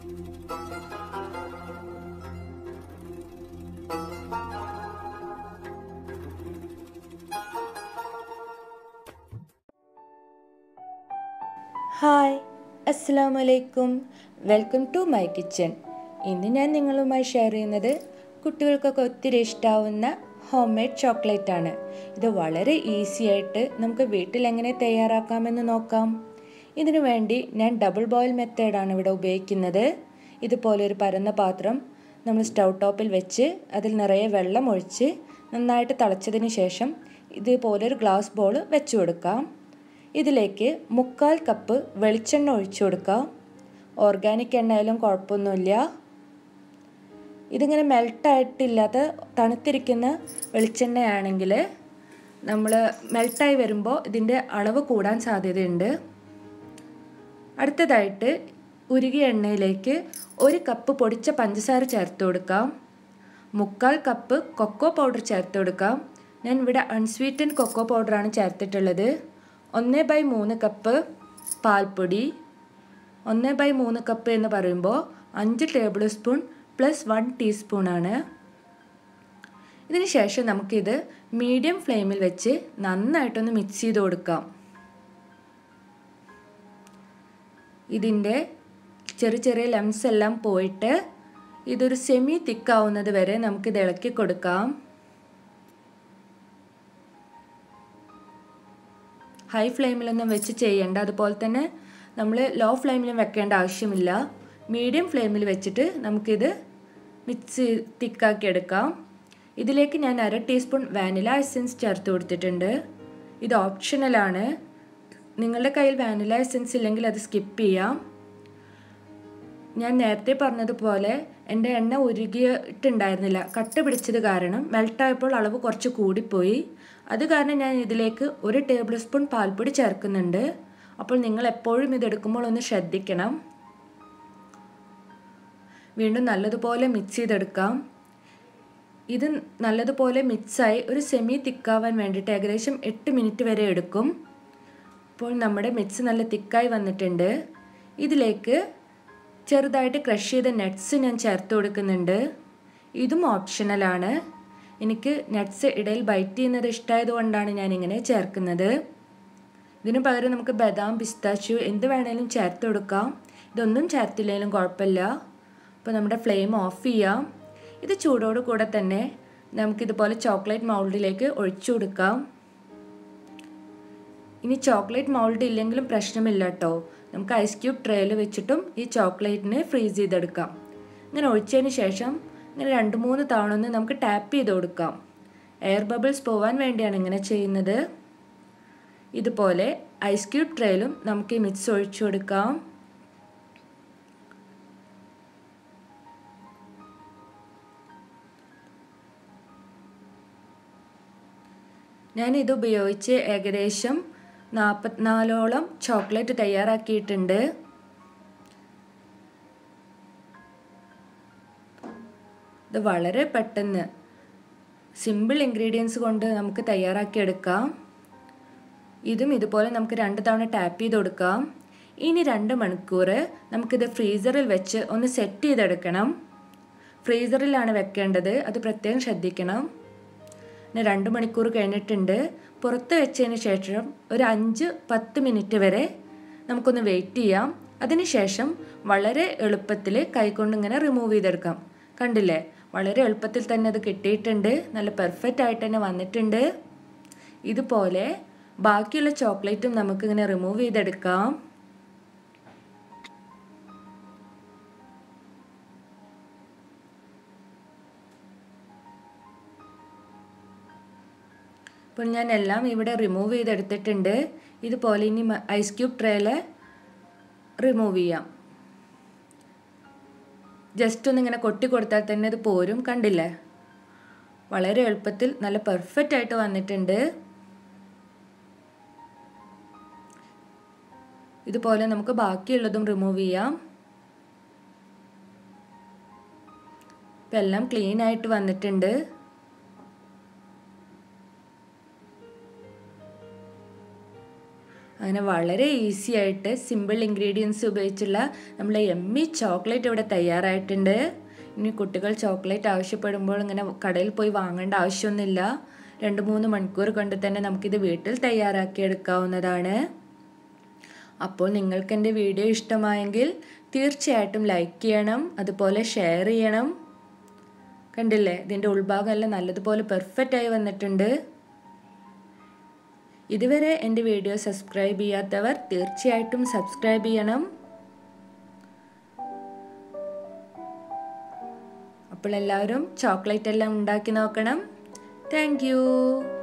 hi അസ്സാം വലൈക്കും welcome to my kitchen ഇന്ന് ഞാൻ നിങ്ങളുമായി ഷെയർ ചെയ്യുന്നത് കുട്ടികൾക്കൊക്കെ ഒത്തിരി ഇഷ്ടാവുന്ന ഹോം മെയ്ഡ് ചോക്ലേറ്റ് ആണ് ഇത് വളരെ ഈസി ആയിട്ട് നമുക്ക് വീട്ടിൽ എങ്ങനെ തയ്യാറാക്കാമെന്ന് നോക്കാം ഇതിനു വേണ്ടി ഞാൻ ഡബിൾ ബോയിൽ മെത്തേഡാണ് ഇവിടെ ഉപയോഗിക്കുന്നത് ഇതുപോലെ ഒരു പരന്ന പാത്രം നമ്മൾ സ്റ്റൗ ടോപ്പിൽ വെച്ച് അതിൽ നിറയെ വെള്ളം ഒഴിച്ച് നന്നായിട്ട് തിളച്ചതിന് ശേഷം ഇതുപോലെ ഒരു ഗ്ലാസ് ബോൾ വെച്ചു കൊടുക്കാം ഇതിലേക്ക് മുക്കാൽ കപ്പ് വെളിച്ചെണ്ണ ഒഴിച്ചു കൊടുക്കാം ഓർഗാനിക് എണ്ണയായാലും കുഴപ്പമൊന്നുമില്ല ഇതിങ്ങനെ മെൽട്ടായിട്ടില്ലാത്ത തണുത്തിരിക്കുന്ന വെളിച്ചെണ്ണയാണെങ്കിൽ നമ്മൾ മെൽട്ടായി വരുമ്പോൾ ഇതിൻ്റെ അളവ് കൂടാൻ സാധ്യതയുണ്ട് അടുത്തതായിട്ട് ഉരുകിയ എണ്ണയിലേക്ക് ഒരു കപ്പ് പൊടിച്ച പഞ്ചസാര ചേർത്ത് കൊടുക്കാം മുക്കാൽ കപ്പ് കൊക്കോ പൗഡർ ചേർത്ത് കൊടുക്കാം ഞാൻ ഇവിടെ അൺസ്വീറ്റൻ കൊക്കോ പൗഡറാണ് ചേർത്തിട്ടുള്ളത് ഒന്ന് ബൈ മൂന്ന് കപ്പ് പാൽപ്പൊടി ഒന്ന് ബൈ മൂന്ന് കപ്പ് എന്ന് പറയുമ്പോൾ അഞ്ച് ടേബിൾ സ്പൂൺ പ്ലസ് വൺ ടീസ്പൂണാണ് ഇതിന് ശേഷം നമുക്കിത് മീഡിയം ഫ്ലെയിമിൽ വെച്ച് നന്നായിട്ടൊന്ന് മിക്സ് ചെയ്ത് കൊടുക്കാം ഇതിൻ്റെ ചെറിയ ചെറിയ ലംസ് എല്ലാം പോയിട്ട് ഇതൊരു സെമി തിക്കാവുന്നത് വരെ നമുക്കിത് ഇളക്കി കൊടുക്കാം ഹൈ ഫ്ലെയിമിലൊന്നും വെച്ച് ചെയ്യേണ്ട അതുപോലെ തന്നെ നമ്മൾ ലോ ഫ്ലെയിമിലും വെക്കേണ്ട ആവശ്യമില്ല മീഡിയം ഫ്ലെയിമിൽ വെച്ചിട്ട് നമുക്കിത് മിക്സ് തിക്കാക്കി എടുക്കാം ഇതിലേക്ക് ഞാൻ അര ടീസ്പൂൺ വാനില എസൻസ് ചേർത്ത് കൊടുത്തിട്ടുണ്ട് ഇത് ഓപ്ഷണലാണ് നിങ്ങളുടെ കയ്യിൽ വാനില എസൻസ് ഇല്ലെങ്കിൽ അത് സ്കിപ്പ് ചെയ്യാം ഞാൻ നേരത്തെ പറഞ്ഞതുപോലെ എൻ്റെ എണ്ണ ഉരുകിയിട്ടുണ്ടായിരുന്നില്ല കട്ട പിടിച്ചത് കാരണം മെൽട്ടായപ്പോൾ അളവ് കുറച്ച് കൂടിപ്പോയി അത് കാരണം ഞാൻ ഇതിലേക്ക് ഒരു ടേബിൾ സ്പൂൺ പാൽപ്പൊടി ചേർക്കുന്നുണ്ട് അപ്പോൾ നിങ്ങൾ എപ്പോഴും ഇതെടുക്കുമ്പോൾ ഒന്ന് ശ്രദ്ധിക്കണം വീണ്ടും നല്ലതുപോലെ മിക്സ് ചെയ്തെടുക്കാം ഇത് നല്ലതുപോലെ മിക്സായി ഒരു സെമി തിക്കാവാൻ വേണ്ടിയിട്ട് ഏകദേശം എട്ട് മിനിറ്റ് വരെ എടുക്കും ഇപ്പോൾ നമ്മുടെ മിക്സ് നല്ല തിക്കായി വന്നിട്ടുണ്ട് ഇതിലേക്ക് ചെറുതായിട്ട് ക്രഷ് ചെയ്ത നട്ട്സ് ഞാൻ ചേർത്ത് കൊടുക്കുന്നുണ്ട് ഇതും ഓപ്ഷണലാണ് എനിക്ക് നട്ട്സ് ഇടയിൽ ബൈറ്റ് ചെയ്യുന്നത് ഇഷ്ടമായത് കൊണ്ടാണ് ഞാൻ ഇങ്ങനെ ചേർക്കുന്നത് ഇതിന് പകരം നമുക്ക് ബദാം പിസ്താച്ചു എന്ത് വേണേലും ചേർത്ത് കൊടുക്കാം ഇതൊന്നും ചേർത്തില്ലെങ്കിലും കുഴപ്പമില്ല അപ്പോൾ നമ്മുടെ ഫ്ലെയിം ഓഫ് ചെയ്യാം ഇത് ചൂടോട് കൂടെ തന്നെ നമുക്കിതുപോലെ ചോക്ലേറ്റ് മൗൾഡിലേക്ക് ഒഴിച്ചു കൊടുക്കാം ഇനി ചോക്ലേറ്റ് മൗൾഡ് ഇല്ലെങ്കിലും പ്രശ്നമില്ല കേട്ടോ നമുക്ക് ഐസ് ക്യൂബ് ട്രേയിൽ വെച്ചിട്ടും ഈ ചോക്ലേറ്റിനെ ഫ്രീസ് ചെയ്തെടുക്കാം ഇങ്ങനെ ഒഴിച്ചതിന് ശേഷം ഇങ്ങനെ രണ്ട് മൂന്ന് തവണ ഒന്ന് നമുക്ക് ടാപ്പ് ചെയ്ത് കൊടുക്കാം എയർ ബബിൾസ് പോവാൻ വേണ്ടിയാണ് ഇങ്ങനെ ചെയ്യുന്നത് ഇതുപോലെ ഐസ് ക്യൂബ് ട്രേയിലും നമുക്ക് ഈ മിക്സ് ഒഴിച്ചു കൊടുക്കാം ഞാൻ ഇത് ഉപയോഗിച്ച് ഏകദേശം നാൽപ്പത്തിനാലോളം ചോക്ലേറ്റ് തയ്യാറാക്കിയിട്ടുണ്ട് ഇത് വളരെ പെട്ടെന്ന് സിമ്പിൾ ഇൻഗ്രീഡിയൻസ് കൊണ്ട് നമുക്ക് തയ്യാറാക്കിയെടുക്കാം ഇതും ഇതുപോലെ നമുക്ക് രണ്ട് തവണ ടാപ്പ് ചെയ്ത് കൊടുക്കാം ഇനി രണ്ട് മണിക്കൂർ നമുക്കിത് ഫ്രീസറിൽ വെച്ച് ഒന്ന് സെറ്റ് ചെയ്തെടുക്കണം ഫ്രീസറിലാണ് വെക്കേണ്ടത് അത് പ്രത്യേകം ശ്രദ്ധിക്കണം പിന്നെ രണ്ട് മണിക്കൂർ കഴിഞ്ഞിട്ടുണ്ട് പുറത്ത് വെച്ചതിന് ശേഷം ഒരു അഞ്ച് പത്ത് മിനിറ്റ് വരെ നമുക്കൊന്ന് വെയിറ്റ് ചെയ്യാം അതിനുശേഷം വളരെ എളുപ്പത്തിൽ കൈകൊണ്ട് ഇങ്ങനെ റിമൂവ് ചെയ്തെടുക്കാം കണ്ടില്ലേ വളരെ എളുപ്പത്തിൽ തന്നെ അത് കിട്ടിയിട്ടുണ്ട് നല്ല പെർഫെക്റ്റ് ആയിട്ട് തന്നെ വന്നിട്ടുണ്ട് ഇതുപോലെ ബാക്കിയുള്ള ചോക്ലേറ്റും നമുക്കിങ്ങനെ റിമൂവ് ചെയ്തെടുക്കാം ഇപ്പോൾ ഞാൻ എല്ലാം ഇവിടെ റിമൂവ് ചെയ്തെടുത്തിട്ടുണ്ട് ഇതുപോലെ ഇനി ഐസ് ക്യൂബ് ട്രേയിൽ റിമൂവ് ചെയ്യാം ജസ്റ്റ് ഒന്ന് ഇങ്ങനെ കൊട്ടി കൊടുത്താൽ തന്നെ ഇത് പോരും കണ്ടില്ലേ വളരെ എളുപ്പത്തിൽ നല്ല പെർഫെക്റ്റ് ആയിട്ട് വന്നിട്ടുണ്ട് ഇതുപോലെ നമുക്ക് ബാക്കിയുള്ളതും റിമൂവ് ചെയ്യാം ഇപ്പം എല്ലാം ക്ലീൻ ആയിട്ട് വന്നിട്ടുണ്ട് അങ്ങനെ വളരെ ഈസി ആയിട്ട് സിമ്പിൾ ഇൻഗ്രീഡിയൻസ് ഉപയോഗിച്ചുള്ള നമ്മളെ എമ്മി ചോക്ലേറ്റ് ഇവിടെ തയ്യാറായിട്ടുണ്ട് ഇനി കുട്ടികൾ ചോക്ലേറ്റ് ആവശ്യപ്പെടുമ്പോൾ ഇങ്ങനെ കടയിൽ പോയി വാങ്ങേണ്ട ആവശ്യമൊന്നുമില്ല രണ്ട് മൂന്ന് മണിക്കൂർ കൊണ്ട് തന്നെ നമുക്കിത് വീട്ടിൽ തയ്യാറാക്കി എടുക്കാവുന്നതാണ് അപ്പോൾ നിങ്ങൾക്ക് എൻ്റെ വീഡിയോ ഇഷ്ടമായെങ്കിൽ തീർച്ചയായിട്ടും ലൈക്ക് ചെയ്യണം അതുപോലെ ഷെയർ ചെയ്യണം കണ്ടില്ലേ ഇതിൻ്റെ ഉൾഭാഗം എല്ലാം നല്ലതുപോലെ പെർഫെക്റ്റായി വന്നിട്ടുണ്ട് ഇതുവരെ എൻ്റെ വീഡിയോ സബ്സ്ക്രൈബ് ചെയ്യാത്തവർ തീർച്ചയായിട്ടും സബ്സ്ക്രൈബ് ചെയ്യണം അപ്പോൾ എല്ലാവരും ചോക്ലേറ്റ് എല്ലാം ഉണ്ടാക്കി നോക്കണം താങ്ക്